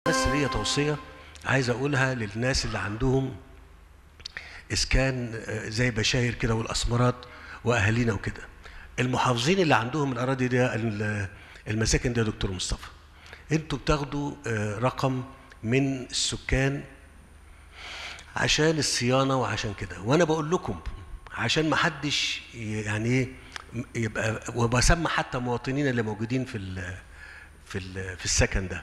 بس ليا توصيه عايز اقولها للناس اللي عندهم اسكان آه، زي بشاير كده والاسمرات واهالينا وكده المحافظين اللي عندهم الاراضي دي ال- المساكن دي يا دكتور مصطفى انتوا بتاخدوا آه، رقم من السكان عشان الصيانه وعشان كده وانا بقول لكم عشان ما حدش ي- يعني ايه م- يبقى وبسمى حتى مواطنين اللي موجودين في ال في ال في السكن ده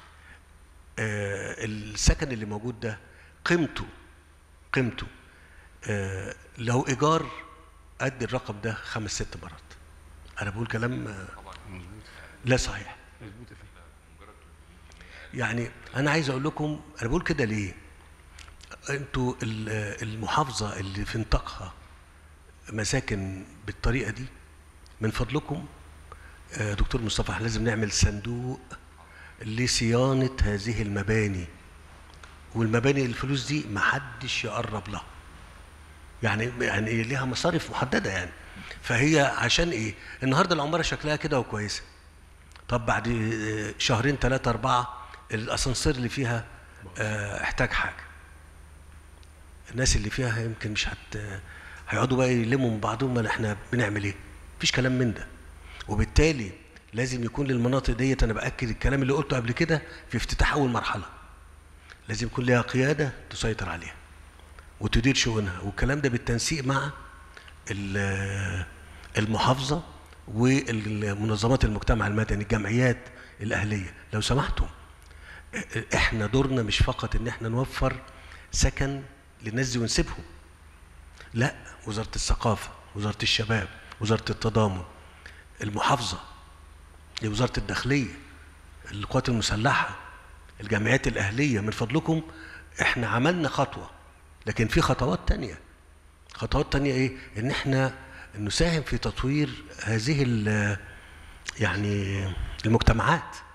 آه، السكن اللي موجود ده قيمته قيمته آه، لو ايجار قد الرقم ده خمس ست مرات انا بقول كلام آه، لا صحيح يعني انا عايز اقول لكم انا بقول كده ليه انتوا ال- المحافظه اللي في نطاقها مساكن بالطريقه دي من فضلكم آه، دكتور مصطفى احنا لازم نعمل صندوق لصيانه هذه المباني والمباني الفلوس دي ما حدش يقرب لها يعني يعني ليها مصاريف محدده يعني فهي عشان ايه النهارده العماره شكلها كده وكويسه طب بعد آه، شهرين ثلاثه اربعه الاسانسير اللي فيها آه، احتاج حاجه الناس اللي فيها يمكن مش هت هيقعدوا بقى يلموا من بعضهم ما احنا بنعمل ايه مفيش كلام من ده وبالتالي لازم يكون للمناطق ديت انا باكد الكلام اللي قلته قبل كده في افتتاح اول مرحله لازم يكون لها قياده تسيطر عليها وتدير شؤونها والكلام ده بالتنسيق مع ال- المحافظه والمنظمات المجتمع المدني الجمعيات الاهليه لو سمحتم احنا دورنا مش فقط ان احنا نوفر سكن للناس دي ونسيبهم لا وزاره الثقافه وزاره الشباب وزاره التضامن المحافظه وزاره الداخليه القوات المسلحه الجمعيات الاهليه من فضلكم احنا عملنا خطوه لكن في خطوات تانية خطوات تانية ايه ان احنا نساهم في تطوير هذه ال- يعني المجتمعات